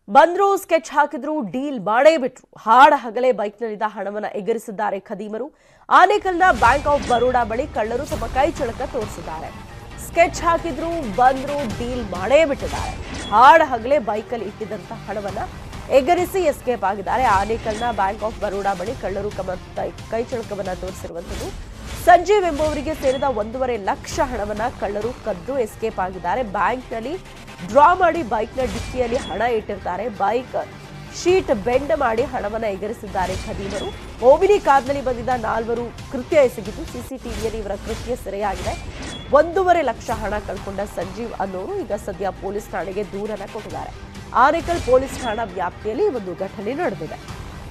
ಬಂದ್ರು ಸ್ಕೆಚ್ ಹಾಕಿದ್ರು ಡೀಲ್ ಮಾಡೇ ಬಿಟ್ರು ಹಾಡ ಹಗಲೇ ಬೈಕ್ನಲ್ಲಿದ್ದ ಹಣವನ್ನ ಎಗರಿಸಿದ್ದಾರೆ ಖದೀಮರು ಆನೇಕಲ್ನ ಬ್ಯಾಂಕ್ ಆಫ್ ಬರೋಡಾ ಬಳಿ ಕಳ್ಳರು ತಮ್ಮ ಕೈ ಚಳಕ ತೋರಿಸಿದ್ದಾರೆ ಸ್ಕೆಚ್ ಹಾಕಿದ್ರು ಬಂದ್ರು ಡೀಲ್ ಮಾಡೇ ಬಿಟ್ಟಿದ್ದಾರೆ ಹಾಡ ಹಗಲೇ ಬೈಕಲ್ಲಿ ಇಟ್ಟಿದ್ದಂತ ಹಣವನ್ನ ಎಗರಿಸಿ ಎಸ್ಕೇಪ್ ಆಗಿದ್ದಾರೆ ಆನೇಕಲ್ನ ಬ್ಯಾಂಕ್ ಆಫ್ ಬರೋಡಾ ಬಳಿ ಕಳ್ಳರು ಕಮ ಕೈ ಚಳಕವನ್ನ ತೋರಿಸಿರುವಂಥದ್ದು ಸಂಜೀವ್ ಎಂಬುವರಿಗೆ ಸೇರಿದ ಒಂದೂವರೆ ಲಕ್ಷ ಹಣವನ್ನ ಕಳ್ಳರು ಕದ್ದು ಎಸ್ಕೇಪ್ ಆಗಿದ್ದಾರೆ ಬ್ಯಾಂಕ್ನಲ್ಲಿ ಡ್ರಾ ಮಾಡಿ ಬೈಕ್ನ ಡಿಕ್ಕಿಯಲ್ಲಿ ಹಣ ಇಟ್ಟಿರ್ತಾರೆ ಬೈಕ್ ಶೀಟ್ ಬೆಂಡ್ ಮಾಡಿ ಹಣವನ್ನ ಎಗರಿಸಿದ್ದಾರೆ ಖದೀಮರು ಓಮಿನಿ ಕಾರ್ನಲ್ಲಿ ಬಂದಿದ್ದ ನಾಲ್ವರು ಕೃತ್ಯ ಎಸಗಿದ್ದು ಸಿಸಿಟಿವಿಯಲ್ಲಿ ಇವರ ಕೃತ್ಯ ಸೆರೆಯಾಗಿದೆ ಒಂದೂವರೆ ಲಕ್ಷ ಹಣ ಕಳ್ಕೊಂಡ ಸಂಜೀವ್ ಅನ್ನೋರು ಈಗ ಸದ್ಯ ಪೊಲೀಸ್ ಠಾಣೆಗೆ ದೂರನ್ನ ಕೊಟ್ಟಿದ್ದಾರೆ ಆನೇಕಲ್ ಪೊಲೀಸ್ ಠಾಣಾ ವ್ಯಾಪ್ತಿಯಲ್ಲಿ ಈ ಒಂದು ಘಟನೆ ನಡೆದಿದೆ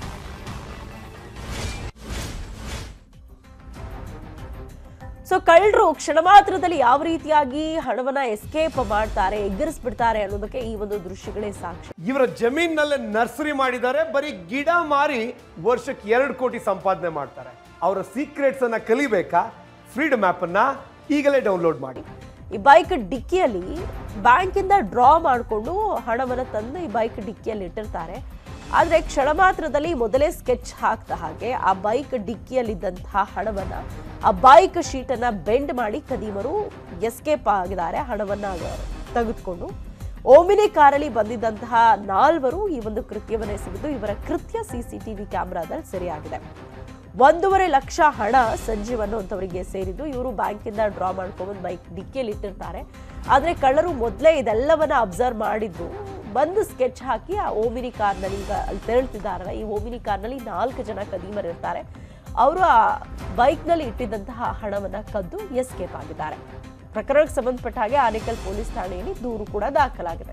ಸೊ ಕಳ್ಳರು ಕ್ಷಣ ಮಾತ್ರದಲ್ಲಿ ಯಾವ ರೀತಿಯಾಗಿ ಹಣವನ್ನ ಎಸ್ಕೇಪ್ ಮಾಡ್ತಾರೆ ಎಗ್ಗರಿಸ್ಬಿಡ್ತಾರೆ ಅನ್ನೋದಕ್ಕೆ ಈ ಒಂದು ದೃಶ್ಯಗಳೇ ಸಾಕ್ಷಿ ಇವರ ಜಮೀನಲ್ಲೇ ನರ್ಸರಿ ಮಾಡಿದ್ದಾರೆ ಬರೀ ಗಿಡ ಮಾರಿ ವರ್ಷಕ್ಕೆ ಎರಡು ಕೋಟಿ ಸಂಪಾದನೆ ಮಾಡ್ತಾರೆ ಅವರ ಸೀಕ್ರೆಟ್ಸ್ ಅನ್ನ ಕಲಿಬೇಕಾ ಫ್ರೀಡಮ್ ಆಪ್ ಅನ್ನ ಈಗಲೇ ಡೌನ್ಲೋಡ್ ಮಾಡಿ ಈ ಬೈಕ್ ಡಿಕ್ಕಿಯಲ್ಲಿ ಬ್ಯಾಂಕಿಂದ ಡ್ರಾ ಮಾಡಿಕೊಂಡು ಹಣವನ್ನು ತಂದು ಈ ಬೈಕ್ ಡಿಕ್ಕಿಯಲ್ಲಿ ಇಟ್ಟಿರ್ತಾರೆ ಆದರೆ ಕ್ಷಣ ಮಾತ್ರದಲ್ಲಿ ಮೊದಲೇ ಸ್ಕೆಚ್ ಹಾಕ್ದ ಹಾಗೆ ಆ ಬೈಕ್ ಡಿಕ್ಕಿಯಲ್ಲಿದ್ದಂತಹ ಹಣವನ್ನ ಆ ಬೈಕ್ ಶೀಟನ್ನ ಬೆಂಡ್ ಮಾಡಿ ಕದೀಮರು ಎಸ್ಕೇಪ್ ಆಗಿದ್ದಾರೆ ಹಣವನ್ನ ತೆಗೆದುಕೊಂಡು ಓಮಿನಿ ಕಾರಲ್ಲಿ ಬಂದಿದ್ದಂತಹ ನಾಲ್ವರು ಈ ಒಂದು ಕೃತ್ಯವನ್ನು ಎಸಗಿದ್ದು ಇವರ ಕೃತ್ಯ ಸಿಸಿಟಿವಿ ಕ್ಯಾಮೆರಾದಲ್ಲಿ ಸೆರೆಯಾಗಿದೆ ಒಂದೂವರೆ ಲಕ್ಷ ಹಣ ಸಂಜೀವ್ ಅನ್ನುವಂಥವರಿಗೆ ಸೇರಿದ್ದು ಇವರು ಬ್ಯಾಂಕಿಂದ ಡ್ರಾ ಮಾಡ್ಕೊಂಬಂದು ಬೈಕ್ ಡಿಕ್ಕಿಯಲ್ಲಿ ಇಟ್ಟಿರ್ತಾರೆ ಆದರೆ ಕಳ್ಳರು ಮೊದಲೇ ಇದೆಲ್ಲವನ್ನ ಅಬ್ಸರ್ವ್ ಮಾಡಿದ್ರು ಬಂದು ಸ್ಕೆಚ್ ಹಾಕಿ ಆ ಓಮಿನಿ ಕಾರ್ನಲ್ಲಿ ಈಗ ಅಲ್ಲಿ ತೆರಳ್ತಿದ್ದಾರಲ್ಲ ಈ ಓಮಿನಿ ಕಾರ್ನಲ್ಲಿ ನಾಲ್ಕು ಜನ ಕದೀಮರು ಇರ್ತಾರೆ ಅವರು ಆ ಬೈಕ್ನಲ್ಲಿ ಇಟ್ಟಿದ್ದಂತಹ ಹಣವನ್ನ ಕದ್ದು ಎಸ್ಕೇಪ್ ಆಗಿದ್ದಾರೆ ಪ್ರಕರಣಕ್ಕೆ ಸಂಬಂಧಪಟ್ಟ ಹಾಗೆ ಆನೇಕಲ್ ಪೊಲೀಸ್ ಠಾಣೆಯಲ್ಲಿ ದೂರು ಕೂಡ ದಾಖಲಾಗಿದೆ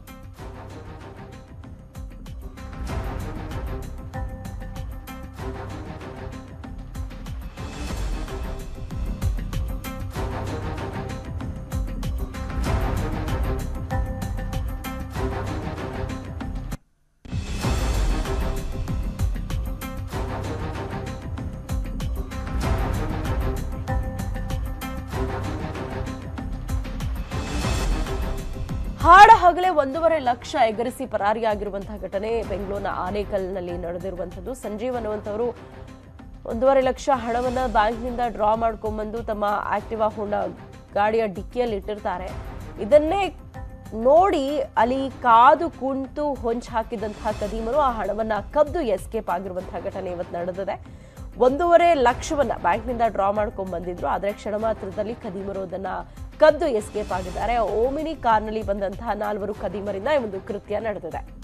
ಹಾಡ ಹಗಲೇ ಒಂದೂವರೆ ಲಕ್ಷ ಎಗರಿಸಿ ಪರಾರಿಯಾಗಿರುವಂತಹ ಘಟನೆ ಬೆಂಗಳೂರಿನ ಆನೇಕಲ್ನಲ್ಲಿ ನಡೆದಿರುವಂಥದ್ದು ಸಂಜೀವ್ ಅನ್ನುವಂಥವರು ಒಂದೂವರೆ ಲಕ್ಷ ಹಣವನ್ನ ಬ್ಯಾಂಕ್ನಿಂದ ಡ್ರಾ ಮಾಡ್ಕೊಂಡ್ಬಂದು ತಮ್ಮ ಆಕ್ಟಿವಾ ಹೋಂಡಾ ಗಾಡಿಯ ಡಿಕ್ಕಿಯಲ್ಲಿ ಇಟ್ಟಿರ್ತಾರೆ ಇದನ್ನೇ ನೋಡಿ ಅಲ್ಲಿ ಕಾದು ಕುಂತು ಹೊಂಚ್ ಹಾಕಿದಂತಹ ಕದೀಮರು ಆ ಹಣವನ್ನ ಕದ್ದು ಎಸ್ಕೇಪ್ ಆಗಿರುವಂತಹ ಘಟನೆ ಇವತ್ತು ನಡೆದಿದೆ ಒಂದೂವರೆ ಲಕ್ಷವನ್ನ ಬ್ಯಾಂಕ್ನಿಂದ ಡ್ರಾ ಮಾಡ್ಕೊಂಡ್ ಬಂದಿದ್ರು ಆದರೆ ಕ್ಷಣ ಮಾತ್ರದಲ್ಲಿ ಕದೀಮರು ಅದನ್ನ ಕದ್ದು ಎಸ್ಕೇಪ್ ಆಗಿದ್ದಾರೆ ಓಮಿನಿ ಕಾರ್ನಲ್ಲಿ ಬಂದಂತಹ ನಾಲ್ವರು ಕದೀಮರಿಂದ ಈ ಒಂದು ಕೃತ್ಯ ನಡೆದಿದೆ